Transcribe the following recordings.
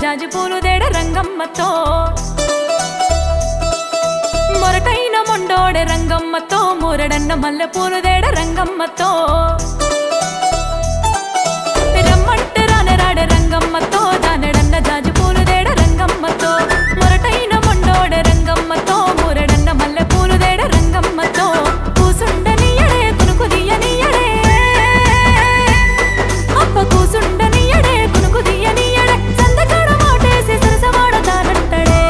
జాజి పూలు దేడ రంగమ్మతో మొరటైన మొండోడె రంగమ్మతో మూరడన్న మల్లె పూలు దేడ రంగమ్మతో రమ్మంటే రానే రాడే రంగమ్మతో దానెడన్న జాజి పూలు దేడ రంగమ్మతో మొరటైన మొండోడె రంగమ్మతో మూరడన్న మల్లె పూలు దేడ రంగమ్మతో కూసుండనియడే కునుకు దియనియడే అప్ప కూసుండనియడే కునుకు దియనియడే సందకాడ మాటేసి సరసమాడతానంటడే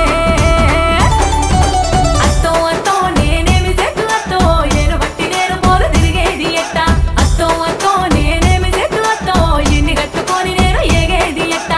అత్తో అత్తో నేనేమి చెట్టు అత్తో ఏను బట్టి నేను పోలు తిరిగేది ఎట్ట అత్తో అత్తో నేనేమి చెట్టు అత్తో ఇన్ని కట్టుకొని నేను ఏగేది ఎట్ట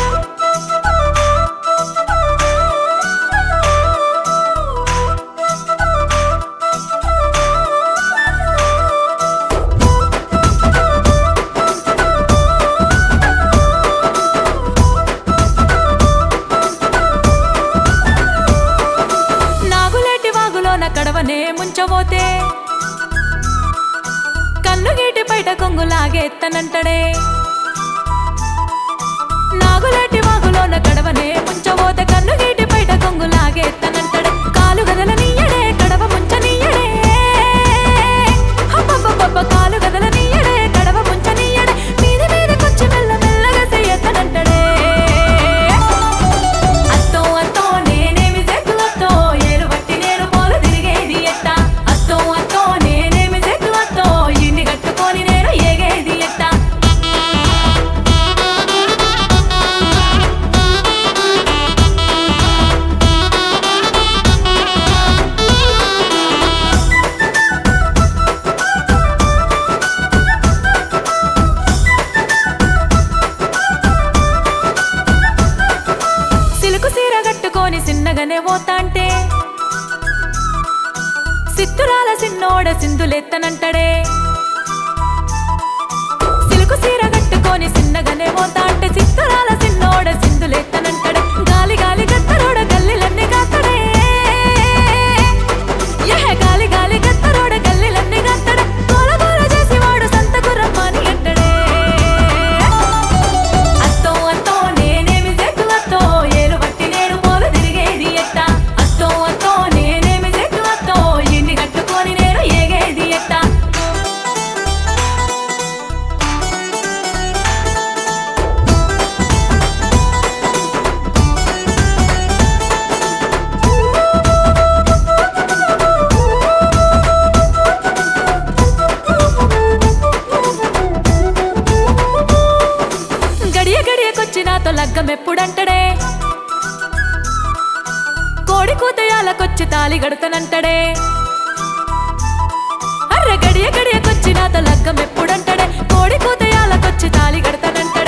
నాగులేటి వాగులోన కడవనే ముంచబోతే కన్నుగేటి బయట కొంగులాగేత్తనంటడే నాగులేటి వాగులోన కడవనే ముంచబోతే కన్నుగేటి బయట కొంగులాగేత్తనంటడే కాలు గదలనీయడే కడవ ముంచనీయడే అబ్బబ్బబ్బబ్బ కాలు గదలనీయడే కడవ ముంచనీయడే మీద మీద కొంచెం మెల్ల మెల్లగా చెయ్యత్తనంటడే అత్తో అత్తో నేనేమి చెట్టు అత్తో ఏలు బట్టి నేను పోలు తిరిగేది ఎట్ట అత్తో అత్తో నేనేమి చెట్టు అత్తో ఇన్ని కట్టుకొని నేను ఏగేది ఎట్ట సిలుకు సీర కట్టుకొని సిన్నగానే పోతాంటే సిత్తురాల సిన్నోడ సింధులెత్తనంటడే సిలుకు సీర కట్టుకొని సిన్నగానే పోతాంటే సిత్తురాల సిన్నోడ సింధులెత్తనంటడే గాలి గాలి గత్తరోడ గల్లిలన్నీ గాతడే ఎహె గాలి గాలి గత్తరోడ గల్లిలన్నీ గాతడే గోల గోల చేసి వాడు సంతకు రమ్మని అంటడే అత్తో అత్తో నేనేమి చెట్టు అత్తో ఏలు బట్టి నేను పోలు తిరిగేది ఎట్ట అత్తో అత్తో నేనేమి చెట్టు అత్తో ఇన్ని కట్టుకొని నేను ఏగేది ఎట్ట గడియ గడియకొచ్చి నాతో లగ్గం ఎప్పుడంటడే కోడి కూతయాలకొచ్చి తాలి గడతనంటడే అర్ర గడియ గడియకొచ్చి నాతో లగ్గం ఎప్పుడంటడే కోడి కూతయాలకొచ్చి తాలి గడతనంటడే